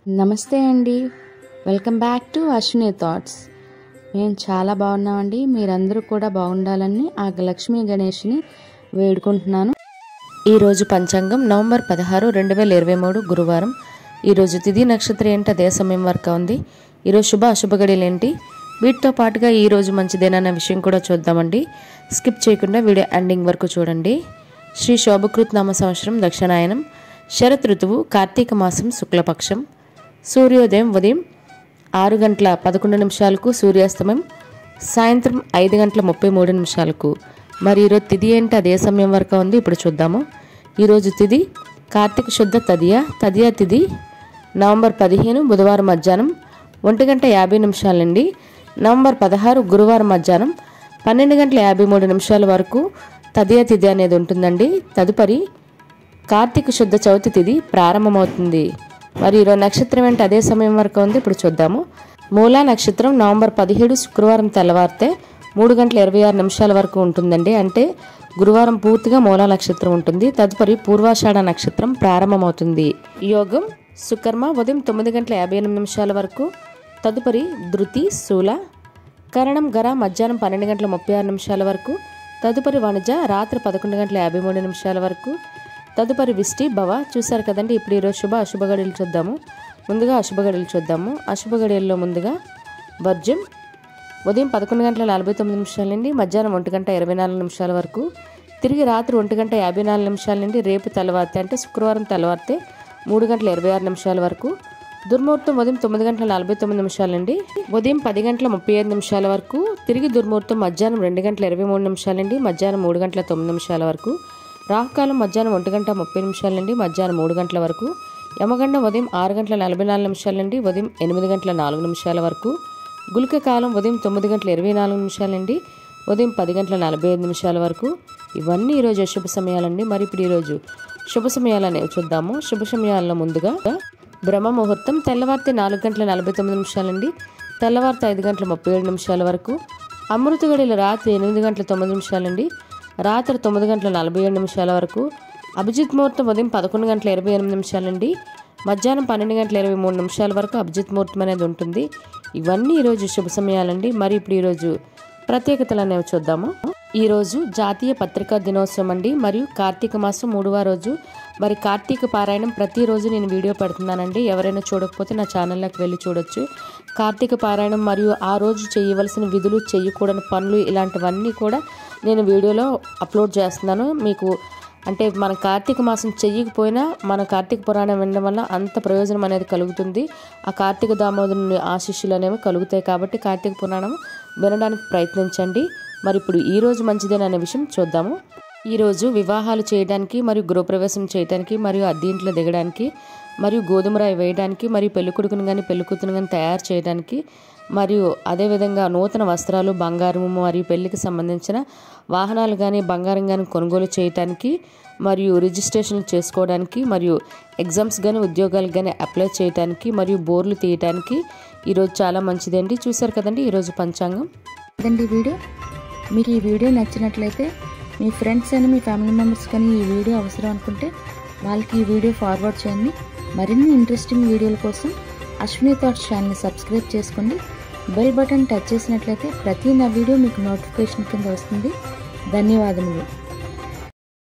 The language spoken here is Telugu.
నమస్తే అండి welcome back to Ashwini thoughts మేము చాలా బాగున్నామండి మీరందరూ కూడా బాగుండాలని ఆ లక్ష్మీ గణేష్ని వేడుకుంటున్నాను ఈరోజు పంచాంగం నవంబర్ పదహారు రెండు వేల ఇరవై మూడు గురువారం ఈరోజు తిథి నక్షత్రం ఏంటి అదే సమయం వరకు ఉంది ఈరోజు శుభ అశుభ గడియలు ఏంటి వీటితో పాటుగా ఈరోజు మంచిదేనన్న విషయం కూడా చూద్దామండి స్కిప్ చేయకుండా వీడియో ఎండింగ్ వరకు చూడండి శ్రీ శోభకృత్ నామ సంవత్సరం దక్షిణాయనం శరత్ ఋతువు కార్తీక మాసం శుక్లపక్షం సూర్యోదయం ఉదయం ఆరు గంటల పదకొండు నిమిషాలకు సూర్యాస్తమయం సాయంత్రం ఐదు గంటల ముప్పై మూడు నిమిషాలకు మరి ఈరోజు తిథి ఏంటి అదే సమయం వరకు ఉంది ఇప్పుడు చూద్దాము ఈరోజు తిథి కార్తీక శుద్ధ తదియ తదియ తిథి నవంబర్ పదిహేను బుధవారం మధ్యాహ్నం ఒంటి గంట యాభై నిమిషాల నుండి నవంబర్ పదహారు గురువారం మధ్యాహ్నం పన్నెండు గంటల యాభై మూడు నిమిషాల వరకు తదియ తిథి అనేది ఉంటుందండి తదుపరి కార్తీక శుద్ధ చవితి తిథి ప్రారంభమవుతుంది మరి ఈరోజు నక్షత్రం ఏంటి అదే సమయం వరకు ఉంది ఇప్పుడు చూద్దాము మూలా నక్షత్రం నవంబర్ పదిహేడు శుక్రవారం తెల్లవారితే మూడు గంటల ఇరవై ఆరు నిమిషాల వరకు ఉంటుందండి అంటే గురువారం పూర్తిగా మూలా నక్షత్రం ఉంటుంది తదుపరి పూర్వాషాఢ నక్షత్రం ప్రారంభమవుతుంది యోగం సుకర్మ ఉదయం తొమ్మిది గంటల యాభై ఎనిమిది నిమిషాల వరకు తదుపరి ధృతి శూల కరణం గర మధ్యాహ్నం పన్నెండు గంటల ముప్పై ఆరు నిమిషాల వరకు తదుపరి వణజ రాత్రి పదకొండు గంటల యాభై మూడు నిమిషాల వరకు తదుపరి విష్టి భవ చూశారు కదండి ఇప్పుడు ఈరోజు శుభ అశుభ గడియలు చూద్దాము ముందుగా అశుభ గడియలు చూద్దాము అశుభ గడియల్లో ముందుగా వర్జం ఉదయం పదకొండు గంటల నలభై తొమ్మిది నిమిషాల నుండి మధ్యాహ్నం ఒంటి గంట ఇరవై నాలుగు నిమిషాల వరకు తిరిగి రాత్రి ఒంటి గంట యాభై నాలుగు నిమిషాల నుండి రేపు తెల్లవారితే అంటే శుక్రవారం తెల్లవారితే మూడు గంటల ఇరవై ఆరు నిమిషాల వరకు దుర్ముహూర్తం ఉదయం తొమ్మిది గంటల నలభై తొమ్మిది నిమిషాల నుండి ఉదయం పది గంటల ముప్పై ఐదు నిమిషాల వరకు తిరిగి దుర్ముహూర్తం మధ్యాహ్నం రెండు గంటల ఇరవై మూడు నిమిషాల నుండి మధ్యాహ్నం మూడు గంటల తొమ్మిది నిమిషాల వరకు రాహుకాలం మధ్యాహ్నం ఒంటి గంట ముప్పై నిమిషాల నుండి మధ్యాహ్నం మూడు గంటల వరకు యమగండం ఉదయం ఆరు గంటల నలభై నాలుగు నిమిషాల నుండి ఉదయం ఎనిమిది గంటల నాలుగు నిమిషాల వరకు గుళిక కాలం ఉదయం తొమ్మిది గంటల ఇరవై నాలుగు నిమిషాల నుండి ఉదయం పది గంటల నలభై ఐదు నిమిషాల వరకు ఇవన్నీ ఈరోజు శుభ సమయాలండి మరి ఇప్పుడు ఈరోజు శుభ సమయాలు అనేవి చూద్దాము శుభ సమయాల్లో ముందుగా బ్రహ్మ ముహూర్తం తెల్లవారితే నాలుగు గంటల నలభై తొమ్మిది నిమిషాల నుండి తెల్లవారితే ఐదు గంటల ముప్పై ఏడు నిమిషాల వరకు అమృత గడియలు రాత్రి ఎనిమిది గంటల తొమ్మిది నిమిషాల నుండి రాత్రి తొమ్మిది గంటల నలభై ఏడు నిమిషాల వరకు అభిజిత్ ముహూర్తం ఉదయం పదకొండు గంటల ఇరవై ఎనిమిది నిమిషాల నుండి మధ్యాహ్నం పన్నెండు గంటల ఇరవై మూడు నిమిషాల వరకు అభిజిత్ ముహూర్తం అనేది ఉంటుంది ఇవన్నీ ఈరోజు శుభ సమయాలండి మరి ఇప్పుడు ఈరోజు ప్రత్యేకతలు అనేవి చూద్దాము ఈరోజు జాతీయ పత్రికా దినోత్సవం అండి మరియు కార్తీక మాసం మూడవ రోజు మరి కార్తీక పారాయణం ప్రతిరోజు నేను వీడియో పెడుతున్నానండి ఎవరైనా చూడకపోతే నా ఛానల్లోకి వెళ్ళి చూడొచ్చు కార్తీక పారాయణం మరియు ఆ రోజు చేయవలసిన విధులు చేయకూడని పనులు ఇలాంటివన్నీ కూడా నేను వీడియోలో అప్లోడ్ చేస్తున్నాను మీకు అంటే మన కార్తీక మాసం చెయ్యకపోయినా మన కార్తీక పురాణం వినడం వల్ల అంత ప్రయోజనం అనేది కలుగుతుంది ఆ కార్తీక దామోదరుని ఆశీస్సులు అనేవి కలుగుతాయి కాబట్టి కార్తీక పురాణం వినడానికి ప్రయత్నించండి మరి ఇప్పుడు ఈ రోజు మంచిదేననే విషయం చూద్దాము ఈరోజు వివాహాలు చేయడానికి మరియు గృహప్రవేశం చేయడానికి మరియు అద్దీంట్లో దిగడానికి మరియు గోధుమ రాయి వేయడానికి మరియు పెళ్ళికొడుకుని కానీ పెళ్ళికూతురు కానీ తయారు చేయడానికి మరియు అదేవిధంగా నూతన వస్త్రాలు బంగారం మరియు పెళ్లికి సంబంధించిన వాహనాలు కానీ బంగారం కానీ కొనుగోలు చేయడానికి మరియు రిజిస్ట్రేషన్ చేసుకోవడానికి మరియు ఎగ్జామ్స్ కానీ ఉద్యోగాలు కానీ అప్లై చేయడానికి మరియు బోర్లు తీయడానికి ఈరోజు చాలా మంచిదండి చూసారు కదండి ఈరోజు పంచాంగం అదండి ఈ వీడియో మీకు ఈ వీడియో నచ్చినట్లయితే మీ ఫ్రెండ్స్ అని మీ ఫ్యామిలీ మెంబర్స్ కానీ ఈ వీడియో అవసరం అనుకుంటే వాళ్ళకి ఈ వీడియో ఫార్వర్డ్ చేయండి మరిన్ని ఇంట్రెస్టింగ్ వీడియోల కోసం అశ్విని థాట్స్ ఛానల్ని సబ్స్క్రైబ్ చేసుకోండి బెల్ బటన్ టచ్ చేసినట్లయితే ప్రతి నా వీడియో మీకు నోటిఫికేషన్ కింద వస్తుంది ధన్యవాదములు